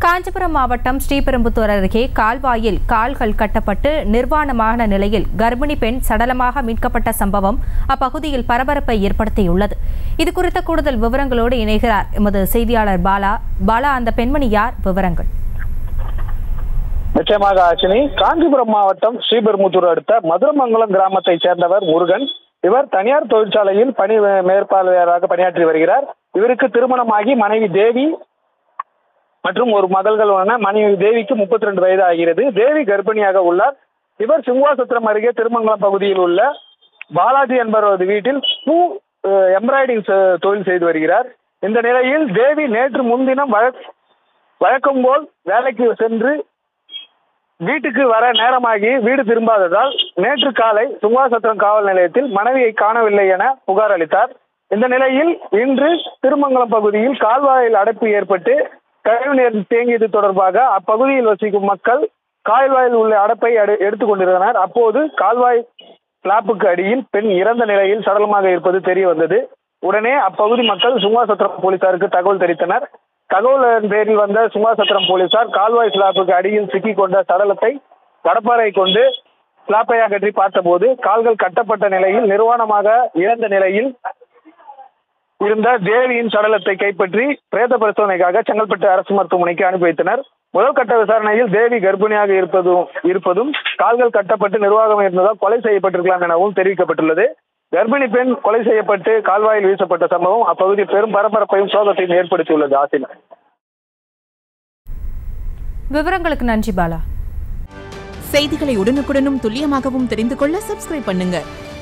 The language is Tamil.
காஞ்சிபுரம் மாவட்டம் ஸ்ரீபெரும்புத்தூர் அருகே கால்வாயில் கால்கள் கட்டப்பட்டு நிர்வாணமான நிலையில் கர்ப்பிணி பெண் சடலமாக மீட்கப்பட்ட சம்பவம் அப்பகுதியில் பரபரப்பை ஏற்படுத்தியுள்ளது இது குறித்த கூடுதல் விவரங்களோடு இணைகிறார் எமது செய்தியாளர் பாலா பாலா அந்த பெண்மணி யார் விவரங்கள் நிச்சயமாக ஆசினி காஞ்சிபுரம் மாவட்டம் ஸ்ரீபெரும்புத்தூர் அடுத்த மதுரமங்கலம் கிராமத்தைச் சேர்ந்தவர் முருகன் இவர் தனியார் தொழிற்சாலையில் பணி மேற்பார்வையாளராக பணியாற்றி வருகிறார் இவருக்கு திருமணமாகி மனைவி தேவி மற்றும் ஒரு மகள்களான மனைவி தேவிக்கு முப்பத்தி ரெண்டு வயது ஆகிறது தேவி கர்ப்பிணியாக உள்ளார் இவர் சிம்வாசத்திரம் அருகே திருமங்கலம் பகுதியில் உள்ள பாலாஜி என்பவரது வீட்டில் பூ எம்ப்ராய்டிங் தொழில் செய்து வருகிறார் இந்த நிலையில் தேவி நேற்று முன்தினம் வழக் வழக்கம் போல் வேலைக்கு சென்று வீட்டுக்கு வர நேரமாகி வீடு திரும்பாததால் நேற்று காலை சுங்காசத்திரம் காவல் நிலையத்தில் மனைவியை காணவில்லை என புகார் அளித்தார் இந்த நிலையில் இன்று திருமங்கலம் பகுதியில் கால்வாயில் அடைப்பு ஏற்பட்டு கழிவுநீர் தேங்கியது தொடர்பாக அப்பகுதியில் வசிக்கும் மக்கள் கால்வாயில் உள்ள அடைப்பை எடு- எடுத்துக் கொண்டிருந்தனர் அப்போது கால்வாய் ஸ்லாப்புக்கு அடியில் பெண் இறந்த நிலையில் சடலமாக இருப்பது தெரிய வந்தது உடனே அப்பகுதி மக்கள் சுங்காசத்திரம் போலீசாருக்கு தகவல் தெரிவித்தனர் தகவலின் பேரில் வந்த சுங்காசத்திரம் போலீசார் கால்வாய் ஸ்லாப்புக்கு அடியில் சிக்கிக் கொண்ட சடலத்தை கடப்பாரை கொண்டு ஸ்லாப்பை அகற்றி பார்த்தபோது கால்கள் கட்டப்பட்ட நிலையில் நிர்வாணமாக இறந்த நிலையில் இருந்த தேவியின் சடலத்தை கைப்பற்றி பிரேத பரிசோதனைக்காக செங்கல்பட்டு அரசு மருத்துவமனைக்கு அனுப்பி வைத்தனர் முதல் கட்ட விசாரணையில் தேவி கர்ப்பிணியாக இருப்பதும் இருப்பதும் கால்கள் கட்டப்பட்டு நிர்வாகம் இருந்ததால் கொலை செய்யப்பட்டிருக்கலாம் எனவும் தெரிவிக்கப்பட்டுள்ளது கர்ப்பிணி பெண் கொலை செய்யப்பட்டு கால்வாயில் வீசப்பட்ட சம்பவம் அப்பகுதி பெரும் பரபரப்பையும் சோகத்தையும் ஏற்படுத்தியுள்ளது ஆசின் விவரங்களுக்கு நன்றி பாலா செய்திகளை உடனுக்குடனும் துல்லியமாகவும் தெரிந்து கொள்ள சப்ஸ்கிரைப் பண்ணுங்க